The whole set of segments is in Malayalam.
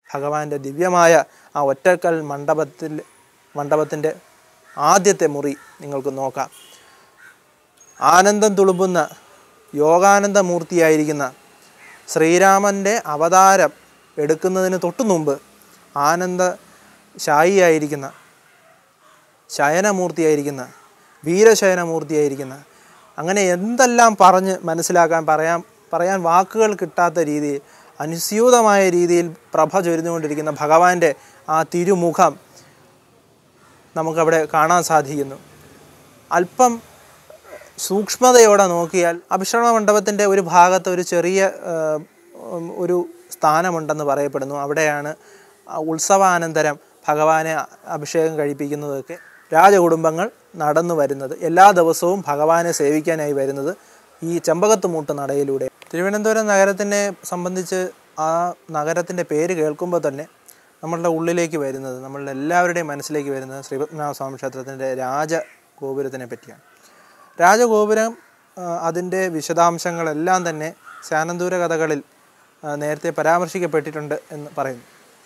ഭഗവാന്റെ ദിവ്യമായ ആ ഒറ്റക്കൽ മണ്ഡപത്തിൽ മണ്ഡപത്തിൻ്റെ ആദ്യത്തെ മുറി നിങ്ങൾക്ക് നോക്കാം ആനന്ദം തുളുമ്പുന്ന യോഗാനന്ദമൂർത്തിയായിരിക്കുന്ന ശ്രീരാമൻ്റെ അവതാരം എടുക്കുന്നതിന് തൊട്ടു മുമ്പ് ആനന്ദ ശായിയായിരിക്കുന്ന ശയനമൂർത്തിയായിരിക്കുന്ന വീരശയനമൂർത്തിയായിരിക്കുന്ന അങ്ങനെ എന്തെല്ലാം പറഞ്ഞ് മനസ്സിലാക്കാൻ പറയാൻ പറയാൻ വാക്കുകൾ കിട്ടാത്ത രീതിയിൽ അനുസ്യൂതമായ രീതിയിൽ പ്രഭ ചൊരിഞ്ഞുകൊണ്ടിരിക്കുന്ന ഭഗവാന്റെ ആ തിരുമുഖം നമുക്കവിടെ കാണാൻ സാധിക്കുന്നു അല്പം സൂക്ഷ്മതയോടെ നോക്കിയാൽ അഭിഷേക മണ്ഡപത്തിൻ്റെ ഒരു ഭാഗത്ത് ഒരു ചെറിയ ആ, ഉം, ഒരു സ്ഥാനമുണ്ടെന്ന് പറയപ്പെടുന്നു അവിടെയാണ് ആ ഉത്സവാനന്തരം ഭഗവാനെ അഭിഷേകം കഴിപ്പിക്കുന്നതൊക്കെ രാജകുടുംബങ്ങൾ നടന്നു വരുന്നത് എല്ലാ ദിവസവും ഭഗവാനെ സേവിക്കാനായി വരുന്നത് ഈ ചെമ്പകത്തുമൂട്ട് നടയിലൂടെ തിരുവനന്തപുരം നഗരത്തിനെ സംബന്ധിച്ച് ആ നഗരത്തിൻ്റെ പേര് കേൾക്കുമ്പോൾ തന്നെ നമ്മളുടെ ഉള്ളിലേക്ക് വരുന്നത് നമ്മളുടെ എല്ലാവരുടെയും മനസ്സിലേക്ക് വരുന്നത് ശ്രീപത്മനാഭ സ്വാമി ക്ഷേത്രത്തിൻ്റെ രാജഗോപുരത്തിനെ പറ്റിയാണ് രാജഗോപുരം ആ, അതിൻ്റെ വിശദാംശങ്ങളെല്ലാം തന്നെ സ്യാനന്തൂര കഥകളിൽ ആ, നേരത്തെ പരാമർശിക്കപ്പെട്ടിട്ടുണ്ട് എന്ന് പറയുന്നു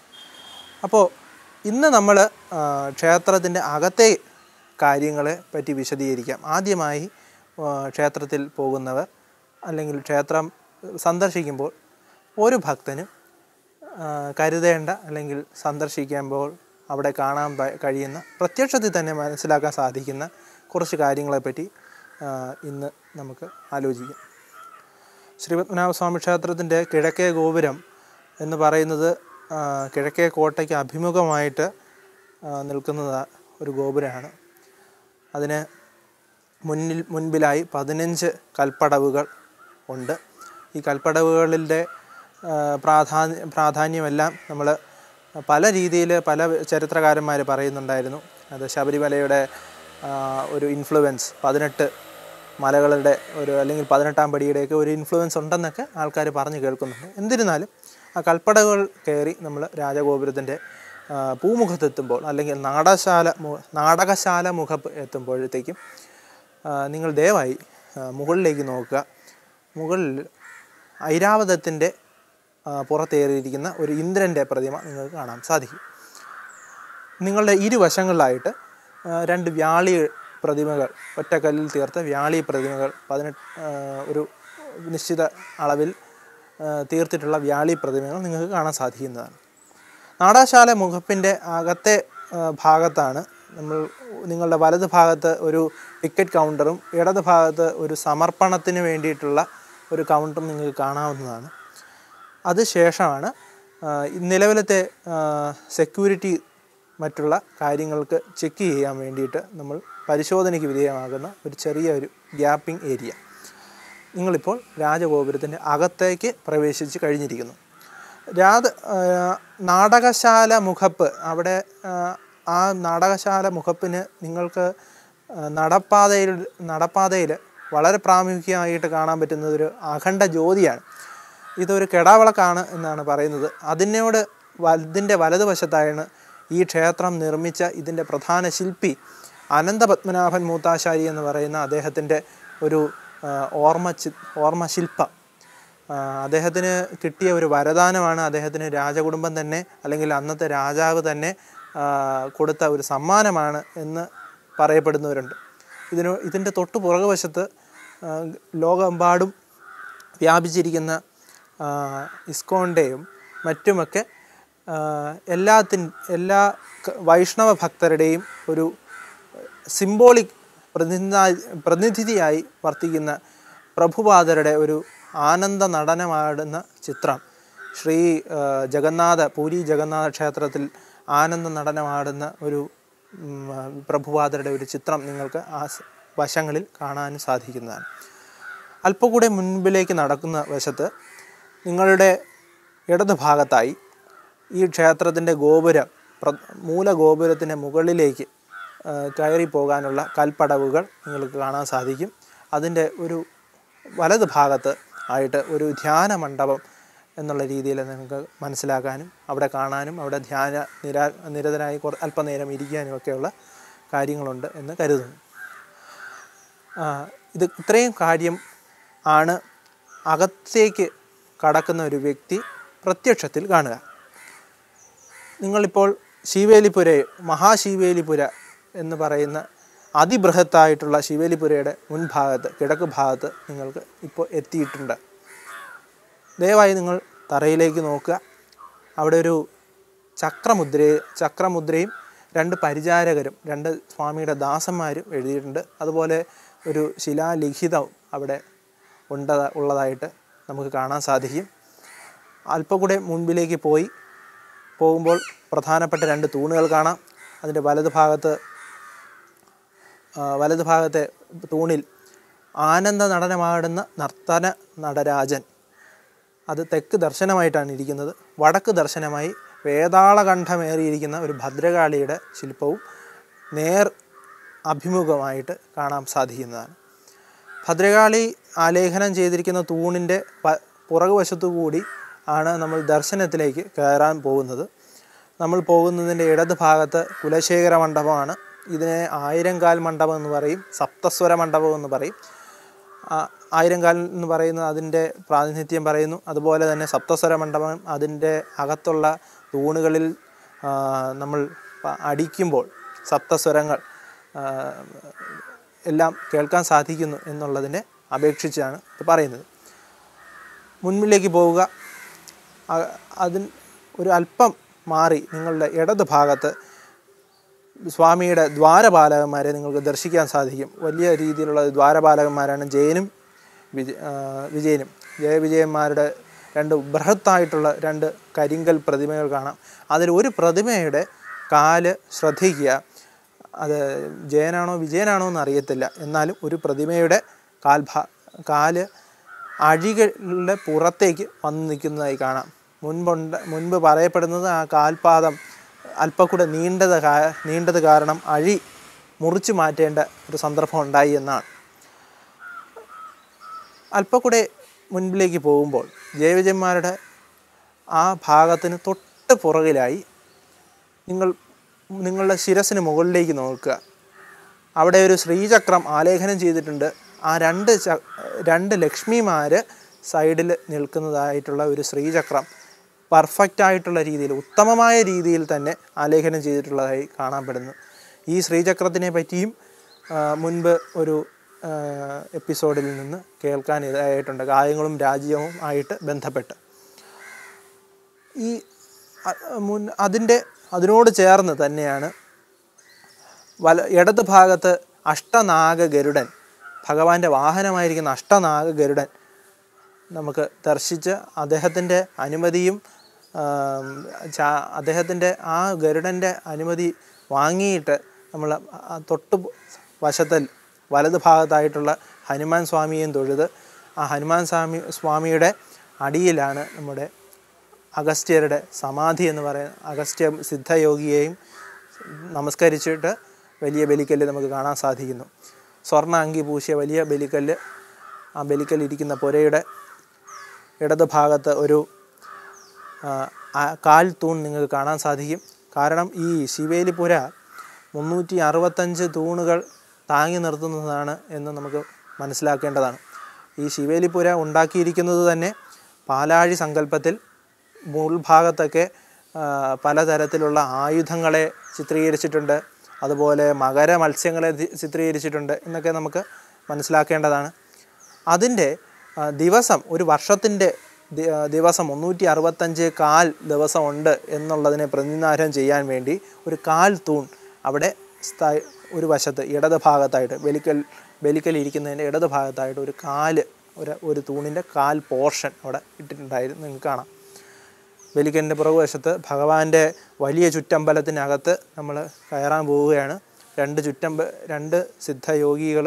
അപ്പോൾ ഇന്ന് നമ്മൾ ക്ഷേത്രത്തിൻ്റെ അകത്തെ കാര്യങ്ങളെ പറ്റി വിശദീകരിക്കാം ആദ്യമായി ആ, ക്ഷേത്രത്തിൽ പോകുന്നവർ അല്ലെങ്കിൽ ക്ഷേത്രം സന്ദർശിക്കുമ്പോൾ ഒരു ഭക്തനും ആ, കരുതേണ്ട അല്ലെങ്കിൽ സന്ദർശിക്കുമ്പോൾ അവിടെ കാണാൻ പ- കഴിയുന്ന പ്രത്യക്ഷത്തിൽ തന്നെ മനസ്സിലാക്കാൻ സാധിക്കുന്ന കുറച്ച് കാര്യങ്ങളെപ്പറ്റി ആ, ഇന്ന് നമുക്ക് ആലോചിക്കാം ശ്രീപത്മനാഭസ്വാമി ക്ഷേത്രത്തിൻ്റെ കിഴക്കേ ഗോപുരം എന്ന് പറയുന്നത് ആ, കിഴക്കേ കോട്ടയ്ക്ക് അഭിമുഖമായിട്ട് ആ, നിൽക്കുന്ന ഒരു ഗോപുരമാണ് അതിന് മുന്നിൽ മുൻപിലായി പതിനഞ്ച് കൽപ്പടവുകൾ ഉണ്ട് ഈ കൽപ്പടവുകളിൻ്റെ പ്രാധാന്യ പ്രാധാന്യമെല്ലാം നമ്മൾ പല രീതിയിൽ പല ചരിത്രകാരന്മാർ പറയുന്നുണ്ടായിരുന്നു അത് ശബരിമലയുടെ ആ, ഒരു ഇൻഫ്ലുവൻസ് പതിനെട്ട് മലകളുടെ ഒരു അല്ലെങ്കിൽ പതിനെട്ടാം പടിയുടെയൊക്കെ ഒരു ഇൻഫ്ലുവൻസ് ഉണ്ടെന്നൊക്കെ ആൾക്കാർ പറഞ്ഞു കേൾക്കുന്നുണ്ട് എന്നിരുന്നാലും ആ കൽപ്പടകൾ കയറി നമ്മൾ രാജഗോപുരത്തിൻ്റെ ആ, പൂമുഖത്തെത്തുമ്പോൾ അല്ലെങ്കിൽ നാടകശാല മു- നാടകശാല മുഖപ്പ് എത്തുമ്പോഴത്തേക്കും ആ, നിങ്ങൾ ദയവായി ആ, മുകളിലേക്ക് നോക്കുക മുകളിൽ ഐരാവതത്തിൻ്റെ ആ, പുറത്തേറിയിരിക്കുന്ന ഒരു ഇന്ദ്രൻ്റെ പ്രതിമ നിങ്ങൾക്ക് കാണാൻ സാധിക്കും നിങ്ങളുടെ ഇരുവശങ്ങളിലായിട്ട് ആ, രണ്ട് വ്യാളി പ്രതിമകൾ ഒറ്റക്കല്ലിൽ തീർത്ത വ്യാളി പ്രതിമകൾ പതിനെട്ട് ആ, ഒരു നിശ്ചിത അളവിൽ ആ, തീർത്തിട്ടുള്ള വ്യാളി പ്രതിമകൾ നിങ്ങൾക്ക് കാണാൻ സാധിക്കുന്നതാണ് നാടാശാല മുഖപ്പിൻ്റെ അകത്തെ ആ, ഭാഗത്താണ് നമ്മൾ നിങ്ങളുടെ വലത് ഭാഗത്ത് ഒരു ടിക്കറ്റ് കൗണ്ടറും ഇടത് ഭാഗത്ത് ഒരു സമർപ്പണത്തിന് വേണ്ടിയിട്ടുള്ള ഒരു കൗണ്ടറും നിങ്ങൾക്ക് കാണാവുന്നതാണ് അതിനുശേഷമാണ് ആ, ഈ നിലവിലത്തെ സെക്യൂരിറ്റി മറ്റുള്ള കാര്യങ്ങൾക്ക് ചെക്ക് ചെയ്യാൻ വേണ്ടിയിട്ട് നമ്മൾ പരിശോധനയ്ക്ക് വിധേയമാകുന്ന ഒരു ചെറിയ ഒരു ഗ്യാപ്പിംഗ് ഏരിയ നിങ്ങളിപ്പോൾ രാജഗോപുരത്തിൻ്റെ അകത്തേക്ക് പ്രവേശിച്ച് കഴിഞ്ഞിരിക്കുന്നു രാധ ആ, നാടകശാല മുഖപ്പ് അവിടെ ആ, ആ നാടകശാല മുഖപ്പിന് നിങ്ങൾക്ക് ആ, നടപ്പാതയിൽ നടപ്പാതയിൽ വളരെ പ്രാമുഖ്യമായിട്ട് കാണാൻ പറ്റുന്നത് ഒരു അഖണ്ഡ ജ്യോതിയാണ് ഇതൊരു കെടാവിളക്കാണ് എന്നാണ് പറയുന്നത് അതിനോട് ഇതിൻ്റെ വലതുവശത്തായാണ് ഈ ക്ഷേത്രം നിർമ്മിച്ച ഇതിൻ്റെ പ്രധാന ശില്പി അനന്തപത്മനാഭൻ മൂത്താശാരി എന്ന് പറയുന്ന അദ്ദേഹത്തിൻ്റെ ഒരു ആ, ഓർമ്മ ചി ഓർമ്മശില്പം ആ, അദ്ദേഹത്തിന് കിട്ടിയ ഒരു വരദാനമാണ് അദ്ദേഹത്തിന് രാജകുടുംബം തന്നെ അല്ലെങ്കിൽ അന്നത്തെ രാജാവ് തന്നെ ആ, കൊടുത്ത ഒരു സമ്മാനമാണ് എന്ന് പറയപ്പെടുന്നവരുണ്ട് ഇതിന് ഇതിൻ്റെ തൊട്ട് പുറകുവശത്ത് ആ, ലോകമെമ്പാടും വ്യാപിച്ചിരിക്കുന്ന ആ, ഇസ്കോണിൻ്റെയും മറ്റുമൊക്കെ ആ, എല്ലാത്തിൻ എല്ലാ ക- വൈഷ്ണവ ഭക്തരുടെയും ഒരു സിംബോളിക് പ്രതിനിധി പ്രതിനിധിയായി വർത്തിക്കുന്ന പ്രഭുപാദരുടെ ഒരു ആനന്ദ നടനമാടുന്ന ചിത്രം ശ്രീ ആ, ജഗന്നാഥ പൂരി ജഗന്നാഥ ക്ഷേത്രത്തിൽ ആനന്ദ നടനമാടുന്ന ഒരു ഉം, ആ, പ്രഭുപാദരുടെ ഒരു ചിത്രം നിങ്ങൾക്ക് ആ സ് വശങ്ങളിൽ കാണാൻ സാധിക്കുന്നതാണ് അല്പം കൂടെ മുൻപിലേക്ക് നടക്കുന്ന വശത്ത് നിങ്ങളുടെ ഇടത് ഭാഗത്തായി ഈ ക്ഷേത്രത്തിൻ്റെ ഗോപുരം പ്ര മൂലഗോപുരത്തിൻ്റെ മുകളിലേക്ക് ആ, കയറി പോകാനുള്ള കൽപ്പടവുകൾ നിങ്ങൾക്ക് കാണാൻ സാധിക്കും അതിൻ്റെ ഒരു വലത് ഭാഗത്ത് ആയിട്ട് ഒരു ധ്യാന മണ്ഡപം എന്നുള്ള രീതിയിൽ നിങ്ങൾക്ക് മനസ്സിലാക്കാനും അവിടെ കാണാനും അവിടെ ധ്യാന നിരാ നിരതനായി കുറ അല്പനേരം ഇരിക്കാനും ഒക്കെയുള്ള കാര്യങ്ങളുണ്ട് എന്ന് കരുതുന്നു ആ, ഇത് ഇത്രയും കാര്യം ആണ് അകത്തേക്ക് കടക്കുന്ന ഒരു വ്യക്തി പ്രത്യക്ഷത്തിൽ കാണുക നിങ്ങളിപ്പോൾ ശിവേലിപുര മഹാശിവേലിപുര എന്ന് പറയുന്ന അതിബൃഹത്തായിട്ടുള്ള ശിവേലിപുരയുടെ മുൻഭാഗത്ത് കിഴക്ക് ഭാഗത്ത് നിങ്ങൾക്ക് ഇപ്പോൾ എത്തിയിട്ടുണ്ട് ദയവായി നിങ്ങൾ തറയിലേക്ക് നോക്കുക അവിടെ ഒരു ചക്രമുദ്ര ചക്രമുദ്രയും രണ്ട് പരിചാരകരും രണ്ട് സ്വാമിയുടെ ദാസന്മാരും എഴുതിയിട്ടുണ്ട് അതുപോലെ ഒരു ശിലാലിഖിതവും അവിടെ ഉണ്ട ഉള്ളതായിട്ട് നമുക്ക് കാണാൻ സാധിക്കും അല്പം കൂടെ മുൻപിലേക്ക് പോയി പോകുമ്പോൾ പ്രധാനപ്പെട്ട രണ്ട് തൂണുകൾ കാണാം അതിൻ്റെ വലത് ഭാഗത്ത് ആ, വലത് ഭാഗത്തെ തൂണിൽ ആനന്ദ നടനമാടുന്ന നർത്തന നടരാജൻ അത് തെക്ക് ദർശനമായിട്ടാണ് ഇരിക്കുന്നത് വടക്ക് ദർശനമായി വേതാളകണ്ഠമേറിയിരിക്കുന്ന ഒരു ഭദ്രകാളിയുടെ ശില്പവും നേർ അഭിമുഖമായിട്ട് കാണാൻ സാധിക്കുന്നതാണ് ഭദ്രകാളി ആലേഖനം ചെയ്തിരിക്കുന്ന തൂണിൻ്റെ പ- പുറകുവശത്തു കൂടി ആണ് നമ്മൾ ദർശനത്തിലേക്ക് കയറാൻ പോകുന്നത് നമ്മൾ പോകുന്നതിൻ്റെ ഇടത് ഭാഗത്ത് കുലശേഖര മണ്ഡപമാണ് ഇതിനെ ആയിരംകാൽ മണ്ഡപം എന്ന് പറയും സപ്തസ്വര മണ്ഡപം എന്ന് പറയും ആ, ആയിരംകാൽ എന്ന് പറയുന്നത് അതിൻ്റെ പ്രാതിനിധ്യം പറയുന്നു അതുപോലെ തന്നെ സപ്തസ്വര മണ്ഡപം അതിൻ്റെ അകത്തുള്ള തൂണുകളിൽ ആ, നമ്മൾ പ- അടിക്കുമ്പോൾ സപ്തസ്വരങ്ങൾ ആ, എല്ലാം കേൾക്കാൻ സാധിക്കുന്നു എന്നുള്ളതിനെ അപേക്ഷിച്ചാണ് ഇത് പറയുന്നത് മുൻപിലേക്ക് പോവുക അ- അതിന് ഒരു അല്പം മാറി നിങ്ങളുടെ ഇടത് ഭാഗത്ത് സ്വാമിയുടെ ദ്വാരപാലകന്മാരെ നിങ്ങൾക്ക് ദർശിക്കാൻ സാധിക്കും വലിയ രീതിയിലുള്ള ദ്വാരപാലകന്മാരാണ് ജയനും വിജ ആ, വിജയനും ജയവിജയന്മാരുടെ രണ്ട് ബൃഹത്തായിട്ടുള്ള രണ്ട് കരിങ്കൽ പ്രതിമകൾ കാണാം അതിൽ ഒരു പ്രതിമയുടെ കാല് ശ്രദ്ധിക്കുക അത് ജയനാണോ വിജയനാണോ എന്ന് അറിയത്തില്ല എന്നാലും ഒരു പ്രതിമയുടെ കാൽഭാ കാല് അഴികളുടെ പുറത്തേക്ക് വന്ന് നിൽക്കുന്നതായി കാണാം മുൻപുണ്ട് മുൻപ് പറയപ്പെടുന്നത് ആ കാൽപാദം അല്പം കൂടെ നീണ്ടത് കാ നീണ്ടത് കാരണം അഴി മുറിച്ചു മാറ്റേണ്ട ഒരു സന്ദർഭം ഉണ്ടായി എന്നാണ് അല്പം കൂടെ മുൻപിലേക്ക് പോകുമ്പോൾ ജയവിജയന്മാരുടെ ആ ഭാഗത്തിന് തൊട്ട് പുറകിലായി നിങ്ങൾ നിങ്ങളുടെ ശിരസിന് മുകളിലേക്ക് നോക്കുക അവിടെ ഒരു ശ്രീചക്രം ആലേഖനം ചെയ്തിട്ടുണ്ട് ആ രണ്ട് ച രണ്ട് ലക്ഷ്മിമാർ സൈഡിൽ നിൽക്കുന്നതായിട്ടുള്ള ഒരു ശ്രീചക്രം പെർഫെക്റ്റ് ആയിട്ടുള്ള രീതിയിൽ ഉത്തമമായ രീതിയിൽ തന്നെ ആലേഖനം ചെയ്തിട്ടുള്ളതായി കാണപ്പെടുന്നു ഈ ശ്രീചക്രത്തിനെ പറ്റിയും ആ, മുൻപ് ഒരു ആ, എപ്പിസോഡിൽ നിന്ന് കേൾക്കാൻ ഇതായിട്ടുണ്ട് കായങ്ങളും രാജ്യവും ആയിട്ട് ബന്ധപ്പെട്ട് ഈ അ- മുൻ അതിൻ്റെ അതിനോട് ചേർന്ന് തന്നെയാണ് വല ഇടത് ഭാഗത്ത് അഷ്ടനാഗ ഗരുഡൻ ഭഗവാന്റെ വാഹനമായിരിക്കുന്ന അഷ്ടനാഗ ഗരുഡൻ നമുക്ക് ദർശിച്ച് അദ്ദേഹത്തിൻ്റെ അനുമതിയും ആം, ചാ- അദ്ദേഹത്തിൻ്റെ ആ ഗരുഡൻ്റെ അനുമതി വാങ്ങിയിട്ട് നമ്മൾ ആ തൊട്ട് വശത്തിൽ വലത് ഭാഗത്തായിട്ടുള്ള ഹനുമാൻ സ്വാമിയെയും തൊഴുത് ആ ഹനുമാൻ സ്വാമി സ്വാമിയുടെ അടിയിലാണ് നമ്മുടെ അഗസ്ത്യരുടെ സമാധി എന്ന് പറയുന്ന അഗസ്ത്യ സിദ്ധയോഗിയെയും നമസ്കരിച്ചിട്ട് വലിയ ബലിക്കല്ല് നമുക്ക് കാണാൻ സാധിക്കുന്നു സ്വർണ്ണ അങ്കി പൂശിയ വലിയ ബലിക്കല്ല് ആ ബലിക്കല്ല് ഇരിക്കുന്ന പുരയുടെ ഇടത് ഭാഗത്ത് ഒരു ആ, ആ കാൽ തൂൺ നിങ്ങൾക്ക് കാണാൻ സാധിക്കും കാരണം ഈ ശിവേലിപുര മുന്നൂറ്റി അറുപത്തഞ്ച് തൂണുകൾ താങ്ങി നിർത്തുന്നതാണ് എന്ന് നമുക്ക് മനസ്സിലാക്കേണ്ടതാണ് ഈ ശിവേലിപുര ഉണ്ടാക്കിയിരിക്കുന്നത് തന്നെ പാലാഴി സങ്കല്പത്തിൽ മുൾഭാഗത്തൊക്കെ ആ, പലതരത്തിലുള്ള ആയുധങ്ങളെ ചിത്രീകരിച്ചിട്ടുണ്ട് അതുപോലെ മകര മത്സ്യങ്ങളെ ദി- ചിത്രീകരിച്ചിട്ടുണ്ട് എന്നൊക്കെ നമുക്ക് മനസ്സിലാക്കേണ്ടതാണ് അതിൻ്റെ ആ, ദിവസം ഒരു വർഷത്തിൻ്റെ ദി- ആ, ദിവസം മുന്നൂറ്റി അറുപത്തഞ്ച് കാൽ ദിവസമുണ്ട് എന്നുള്ളതിനെ പ്രതിനിധാനം ചെയ്യാൻ വേണ്ടി ഒരു കാൽ തൂൺ അവിടെ സ്ഥായി ഒരു വശത്ത് ഇടത് ഭാഗത്തായിട്ട് ബലിക്കൽ ബലിക്കൽ ഇരിക്കുന്നതിൻ്റെ ഇടത് ഭാഗത്തായിട്ട് ഒരു കാല് ഒരു ഒരു തൂണിൻ്റെ കാൽ പോർഷൻ അവിടെ ഇട്ടിട്ടുണ്ടായിരുന്നു നിങ്ങൾക്ക് കാണാം ബലിക്കലിൻ്റെ പുറകുവശത്ത് ഭഗവാന്റെ വലിയ ചുറ്റമ്പലത്തിനകത്ത് നമ്മൾ കയറാൻ പോവുകയാണ് രണ്ട് ചുറ്റമ്പ രണ്ട് സിദ്ധയോഗികൾ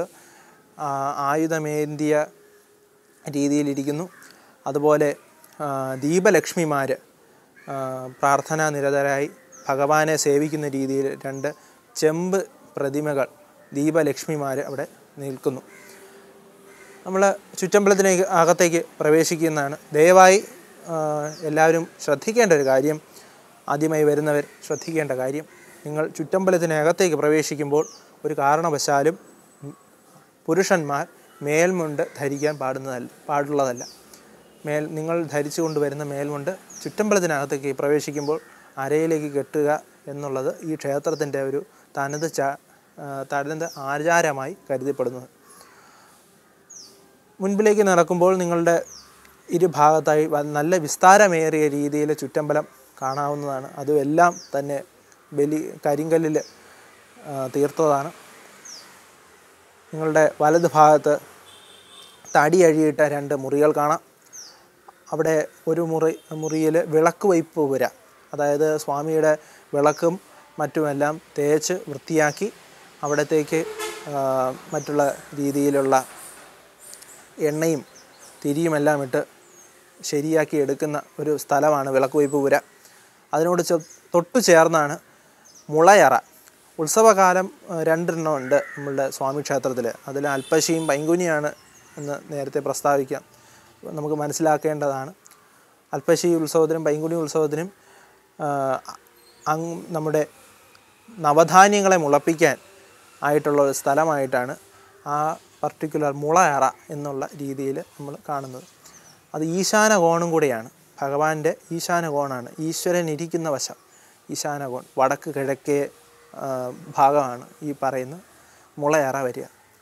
ആയുധമേന്തിയ രീതിയിലിരിക്കുന്നു അതുപോലെ ആ, ദീപലക്ഷ്മിമാർ പ്രാർത്ഥനാ നിരതരായി ഭഗവാനെ സേവിക്കുന്ന രീതിയിൽ രണ്ട് ചെമ്പ് പ്രതിമകൾ ദീപലക്ഷ്മിമാർ അവിടെ നിൽക്കുന്നു നമ്മൾ ചുറ്റമ്പലത്തിലേക്ക് അകത്തേക്ക് പ്രവേശിക്കുന്നതാണ് ദയവായി ആ, എല്ലാവരും ശ്രദ്ധിക്കേണ്ട ഒരു കാര്യം ആദ്യമായി വരുന്നവർ ശ്രദ്ധിക്കേണ്ട കാര്യം നിങ്ങൾ ചുറ്റമ്പലത്തിനകത്തേക്ക് പ്രവേശിക്കുമ്പോൾ ഒരു കാരണവശാലും പുരുഷന്മാർ മേൽമുണ്ട് ധരിക്കാൻ പാടുന്നതല്ല പാടുള്ളതല്ല മേൽ നിങ്ങൾ ധരിച്ചു കൊണ്ടുവരുന്ന മേൽമുണ്ട് ചുറ്റമ്പലത്തിനകത്തേക്ക് പ്രവേശിക്കുമ്പോൾ അരയിലേക്ക് കെട്ടുക എന്നുള്ളത് ഈ ക്ഷേത്രത്തിൻ്റെ ഒരു തനത് ച ആ, തനത് ആചാരമായി കരുതപ്പെടുന്നത് മുൻപിലേക്ക് നടക്കുമ്പോൾ നിങ്ങളുടെ ഇരുഭാഗത്തായി വ- നല്ല വിസ്താരമേറിയ രീതിയിൽ ചുറ്റമ്പലം കാണാവുന്നതാണ് അതും എല്ലാം തന്നെ ബലി കരിങ്കല്ലിൽ ആ, തീർത്തതാണ് നിങ്ങളുടെ വലത് ഭാഗത്ത് തടി അഴിയിട്ട രണ്ട് മുറികൾ കാണാം അവിടെ ഒരു മുറി മുറിയിൽ വിളക്ക് വയ്പ് പുര അതായത് സ്വാമിയുടെ വിളക്കും മറ്റുമെല്ലാം തേച്ച് വൃത്തിയാക്കി അവിടത്തേക്ക് ആ, മറ്റുള്ള രീതിയിലുള്ള എണ്ണയും തിരിയുമെല്ലാം ഇട്ട് ശരിയാക്കി എടുക്കുന്ന ഒരു സ്ഥലമാണ് വിളക്ക് വയ്പ് പുര അതിനോട് ചെ- തൊട്ടു ചേർന്നാണ് മുളയറ ഉത്സവകാലം ആ, രണ്ടെണ്ണം ഉണ്ട് നമ്മളുടെ സ്വാമി ക്ഷേത്രത്തിൽ അതിൽ അൽപ്പശിയും പൈങ്കുനിയാണ് എന്ന് നേരത്തെ പ്രസ്താവിക്കാം നമുക്ക് മനസ്സിലാക്കേണ്ടതാണ് അൽപ്പശി ഉത്സവത്തിനും പൈങ്കുനി ഉത്സവത്തിനും ആ, അങ് നമ്മുടെ നവധാന്യങ്ങളെ മുളപ്പിക്കാൻ ആയിട്ടുള്ള ഒരു സ്ഥലമായിട്ടാണ് ആ പർട്ടിക്കുലർ മുളയറ എന്നുള്ള രീതിയിൽ നമ്മൾ കാണുന്നത് അത് ഈശാന കോണും കൂടിയാണ് ഭഗവാന്റെ ഈശാന കോണാണ് ഈശ്വരൻ ഇരിക്കുന്ന വശം ഈശാന കോൺ വടക്ക് കിഴക്കേ ആ, ഭാഗമാണ് ഈ പറയുന്ന മുളയറ വരിക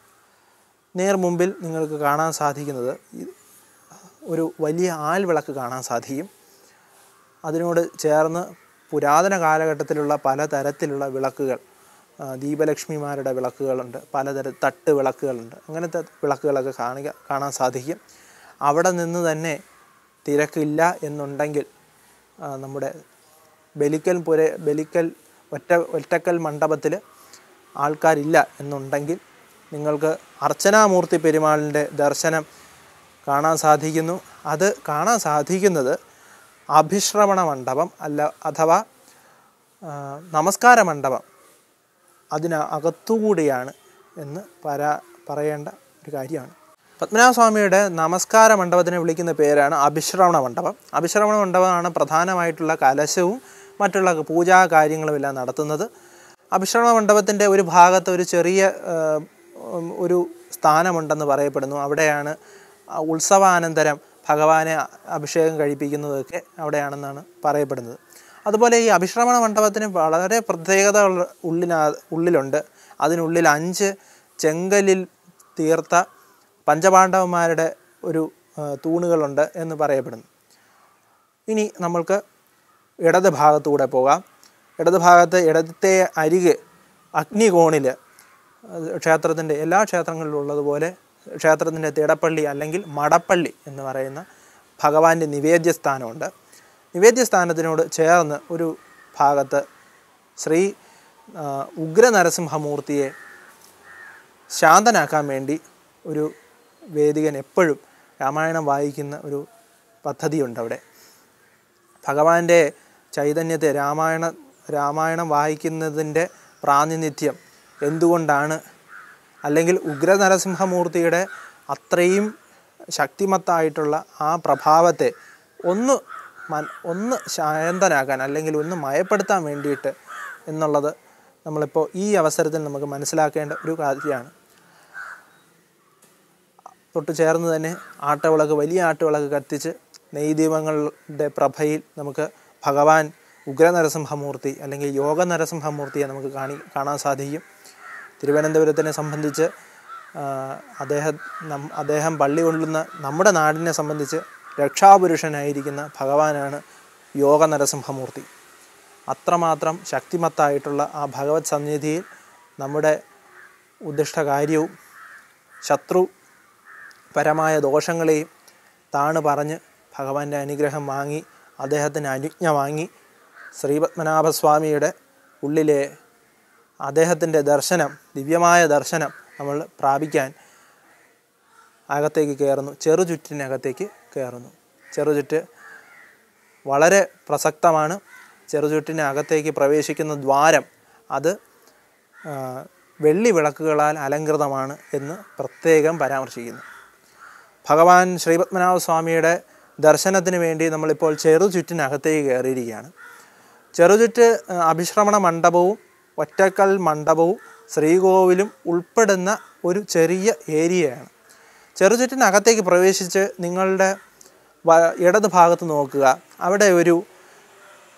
നേർ മുമ്പിൽ നിങ്ങൾക്ക് കാണാൻ സാധിക്കുന്നത് ഈ ഒരു വലിയ ആൽവിളക്ക് കാണാൻ സാധിക്കും അതിനോട് ചേർന്ന് പുരാതന കാലഘട്ടത്തിലുള്ള പലതരത്തിലുള്ള വിളക്കുകൾ ആ, ദീപലക്ഷ്മിമാരുടെ വിളക്കുകളുണ്ട് പലതര തട്ട് വിളക്കുകളുണ്ട് അങ്ങനത്തെ വിളക്കുകളൊക്കെ കാണുക കാണാൻ സാധിക്കും അവിടെ നിന്ന് തന്നെ തിരക്കില്ല എന്നുണ്ടെങ്കിൽ ആ, നമ്മുടെ ബലിക്കൽ പുര ബലിക്കൽ ഒറ്റ ഒറ്റക്കൽ മണ്ഡപത്തിൽ ആൾക്കാരില്ല എന്നുണ്ടെങ്കിൽ നിങ്ങൾക്ക് അർച്ചനാമൂർത്തി പെരുമാളിൻ്റെ ദർശനം കാണാൻ സാധിക്കുന്നു അത് കാണാൻ സാധിക്കുന്നത് അഭിശ്രവണ മണ്ഡപം അല്ല അഥവാ ആ, നമസ്കാര മണ്ഡപം അതിന് അകത്തുകൂടിയാണ് എന്ന് പരാ പറയേണ്ട ഒരു കാര്യമാണ് പത്മനാഭസ്വാമിയുടെ നമസ്കാര മണ്ഡപത്തിനെ വിളിക്കുന്ന പേരാണ് അഭിശ്രവണ മണ്ഡപം അഭിശ്രവണ മണ്ഡപമാണ് പ്രധാനമായിട്ടുള്ള കലശവും മറ്റുള്ള പൂജാ കാര്യങ്ങളും എല്ലാം നടത്തുന്നത് അഭിശ്രവണ മണ്ഡപത്തിൻ്റെ ഒരു ഭാഗത്ത് ഒരു ചെറിയ ആ, ഉം, ഒരു സ്ഥാനമുണ്ടെന്ന് പറയപ്പെടുന്നു അവിടെയാണ് ആ ഉത്സവാനന്തരം ഭഗവാനെ അഭിഷേകം കഴിപ്പിക്കുന്നതൊക്കെ അവിടെയാണെന്നാണ് പറയപ്പെടുന്നത് അതുപോലെ ഈ അഭിശ്രമണ മണ്ഡപത്തിന് വളരെ പ്രത്യേകത ഉള്ള ഉള്ളിനാ ഉള്ളിലുണ്ട് അതിനുള്ളിൽ അഞ്ച് ചെങ്കലിൽ തീർത്ത പഞ്ചപാണ്ഡവന്മാരുടെ ഒരു ആ, തൂണുകളുണ്ട് എന്ന് പറയപ്പെടുന്നു ഇനി നമ്മൾക്ക് ഇടത് ഭാഗത്തൂടെ പോകാം ഇടത് ഭാഗത്ത് ഇടത്തെ അരികെ അഗ്നികോണിൽ ക്ഷേത്രത്തിൻ്റെ എല്ലാ ക്ഷേത്രങ്ങളിലും ഉള്ളതുപോലെ ക്ഷേത്രത്തിൻ്റെ തിടപ്പള്ളി അല്ലെങ്കിൽ മടപ്പള്ളി എന്ന് പറയുന്ന ഭഗവാന്റെ നിവേദ്യ സ്ഥാനമുണ്ട് നിവേദ്യ സ്ഥാനത്തിനോട് ചേർന്ന് ഒരു ഭാഗത്ത് ശ്രീ ആ, ഉഗ്ര നരസിംഹമൂർത്തിയെ ശാന്തനാക്കാൻ വേണ്ടി ഒരു വേദികൻ എപ്പോഴും രാമായണം വായിക്കുന്ന ഒരു പദ്ധതിയുണ്ട് അവിടെ ഭഗവാന്റെ ചൈതന്യത്തെ രാമായണ രാമായണം വായിക്കുന്നതിൻ്റെ പ്രാതിനിധ്യം എന്തുകൊണ്ടാണ് അല്ലെങ്കിൽ ഉഗ്ര നരസിംഹമൂർത്തിയുടെ അത്രയും ശക്തിമത്തായിട്ടുള്ള ആ പ്രഭാവത്തെ ഒന്ന് മൻ ഒന്ന് ശാന്തനാക്കാൻ അല്ലെങ്കിൽ ഒന്ന് മയപ്പെടുത്താൻ വേണ്ടിയിട്ട് എന്നുള്ളത് നമ്മളിപ്പോൾ ഈ അവസരത്തിൽ നമുക്ക് മനസ്സിലാക്കേണ്ട ഒരു കാര്യമാണ് തൊട്ട് ചേർന്ന് തന്നെ ആട്ടവിളക്ക് വലിയ ആട്ടുവിളക്ക് കത്തിച്ച് നെയ്ദീപങ്ങളുടെ പ്രഭയിൽ നമുക്ക് ഭഗവാൻ ഉഗ്ര നരസിംഹമൂർത്തി അല്ലെങ്കിൽ യോഗ നരസിംഹമൂർത്തിയെ നമുക്ക് കാണി കാണാൻ സാധിക്കും തിരുവനന്തപുരത്തിനെ സംബന്ധിച്ച് ആ, അദ്ദേഹം നം അദ്ദേഹം പള്ളി കൊള്ളുന്ന നമ്മുടെ നാടിനെ സംബന്ധിച്ച് രക്ഷാപുരുഷനായിരിക്കുന്ന ഭഗവാനാണ് യോഗ നരസിംഹമൂർത്തി അത്രമാത്രം ശക്തിമത്തായിട്ടുള്ള ആ ഭഗവത് സന്നിധിയിൽ നമ്മുടെ ഉദ്ദിഷ്ട കാര്യവും ശത്രു പരമായ ദോഷങ്ങളെയും താണ് പറഞ്ഞ് ഭഗവാന്റെ അനുഗ്രഹം വാങ്ങി അദ്ദേഹത്തിന് അനുജ്ഞ വാങ്ങി ശ്രീപത്മനാഭസ്വാമിയുടെ ഉള്ളിലെ അദ്ദേഹത്തിൻ്റെ ദർശനം ദിവ്യമായ ദർശനം നമ്മൾ പ്രാപിക്കാൻ അകത്തേക്ക് കയറുന്നു ചെറുചുറ്റിനകത്തേക്ക് കയറുന്നു ചെറുചുറ്റ് വളരെ പ്രസക്തമാണ് ചെറുചുറ്റിനകത്തേക്ക് പ്രവേശിക്കുന്ന ദ്വാരം അത് ആ, വെള്ളി വിളക്കുകളാൽ അലങ്കൃതമാണ് എന്ന് പ്രത്യേകം പരാമർശിക്കുന്നു ഭഗവാൻ ശ്രീപത്മനാഭ സ്വാമിയുടെ ദർശനത്തിന് വേണ്ടി നമ്മളിപ്പോൾ ചെറുചുറ്റിനകത്തേക്ക് കയറിയിരിക്കുകയാണ് ചെറുചുറ്റ് ആ, അഭിശ്രമണ മണ്ഡപവും ഒറ്റക്കൽ മണ്ഡപവും ശ്രീകോവിലും ഉൾപ്പെടുന്ന ഒരു ചെറിയ ഏരിയയാണ് ചെറുചുറ്റിനകത്തേക്ക് പ്രവേശിച്ച് നിങ്ങളുടെ വ ഇടത് ഭാഗത്ത് നോക്കുക അവിടെ ഒരു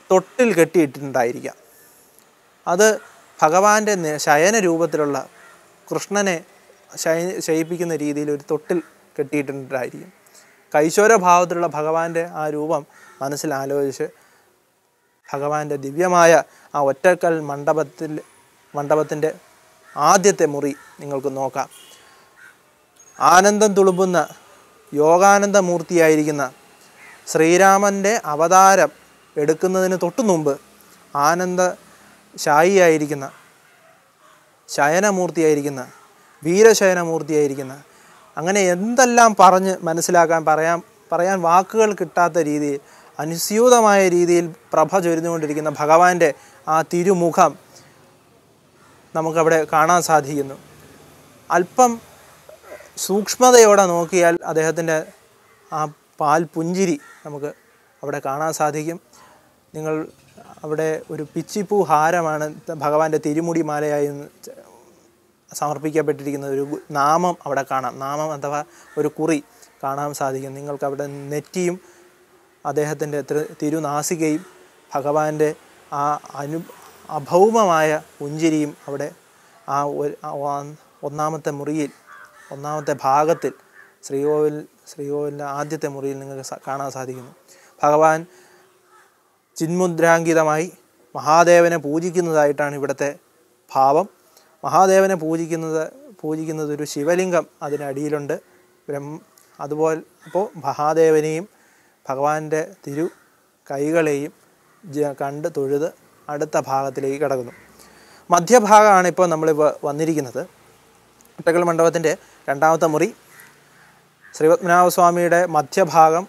തൊട്ടിൽ കെട്ടിയിട്ടിട്ടുണ്ടായിരിക്കാം അത് ഭഗവാന്റെ നെ- ശയന രൂപത്തിലുള്ള കൃഷ്ണനെ ശയ ശയിപ്പിക്കുന്ന രീതിയിൽ ഒരു തൊട്ടിൽ കെട്ടിയിട്ടുണ്ടായിരിക്കും കൈശോര ഭാവത്തിലുള്ള ഭഗവാന്റെ ആ രൂപം മനസ്സിൽ ആലോചിച്ച് ഭഗവാന്റെ ദിവ്യമായ ആ ഒറ്റക്കൽ മണ്ഡപത്തിൽ മണ്ഡപത്തിൻ്റെ ആദ്യത്തെ മുറി നിങ്ങൾക്ക് നോക്കാം ആനന്ദം തുളുമ്പുന്ന യോഗാനന്ദ മൂർത്തിയായിരിക്കുന്ന ശ്രീരാമൻ്റെ അവതാരം എടുക്കുന്നതിന് തൊട്ടു മുമ്പ് ആനന്ദ ശായിയായിരിക്കുന്ന ശയനമൂർത്തിയായിരിക്കുന്ന വീരശയനമൂർത്തിയായിരിക്കുന്ന അങ്ങനെ എന്തെല്ലാം പറഞ്ഞ് മനസ്സിലാക്കാൻ പറയാൻ പറയാൻ വാക്കുകൾ കിട്ടാത്ത രീതിയിൽ അനുസ്യൂതമായ രീതിയിൽ പ്രഭ ചൊരിഞ്ഞുകൊണ്ടിരിക്കുന്ന ഭഗവാന്റെ ആ തിരുമുഖം നമുക്കവിടെ കാണാൻ സാധിക്കുന്നു അല്പം സൂക്ഷ്മതയോടെ നോക്കിയാൽ അദ്ദേഹത്തിൻ്റെ ആ പാൽ പുഞ്ചിരി നമുക്ക് അവിടെ കാണാൻ സാധിക്കും നിങ്ങൾ അവിടെ ഒരു പിച്ചിപ്പൂ ഹാരമാണ് ഭഗവാന്റെ തിരുമുടി മാലയായി സമർപ്പിക്കപ്പെട്ടിരിക്കുന്ന ഒരു ഗു- നാമം അവിടെ കാണാം നാമം അഥവാ ഒരു കുറി കാണാൻ സാധിക്കും നിങ്ങൾക്ക് അവിടെ നെറ്റിയും അദ്ദേഹത്തിൻ്റെ തിരു- തിരുനാസികയും ഭഗവാന്റെ ആ അനു അഭൗമമായ പുഞ്ചിരിയും അവിടെ ആ ഒരു- ആ ഒ- ഒന്നാമത്തെ മുറിയിൽ ഒന്നാമത്തെ ഭാഗത്തിൽ ശ്രീകോവിൽ ശ്രീകോവിലിൻ്റെ ആദ്യത്തെ മുറിയിൽ നിങ്ങൾക്ക് സ- കാണാൻ സാധിക്കുന്നു ഭഗവാൻ ചിന്മുദ്രാങ്കിതമായി മഹാദേവനെ പൂജിക്കുന്നതായിട്ടാണ് ഇവിടുത്തെ ഭാവം മഹാദേവനെ പൂജിക്കുന്നത് പൂജിക്കുന്നത് ഒരു ശിവലിംഗം അതിനടിയിലുണ്ട് ബ്രഹ്മ അതുപോലെ അപ്പോൾ മഹാദേവനെയും ഭഗവാന്റെ തിരു കൈകളെയും ജ- കണ്ട് തൊഴുത് അടുത്ത ഭാഗത്തിലേക്ക് കിടക്കുന്നു മധ്യഭാഗമാണ് ഇപ്പോൾ നമ്മളിപ്പോൾ വന്നിരിക്കുന്നത് ഒറ്റക്കൽ മണ്ഡപത്തിൻ്റെ രണ്ടാമത്തെ മുറി ശ്രീപത്മനാഭസ്വാമിയുടെ മധ്യഭാഗം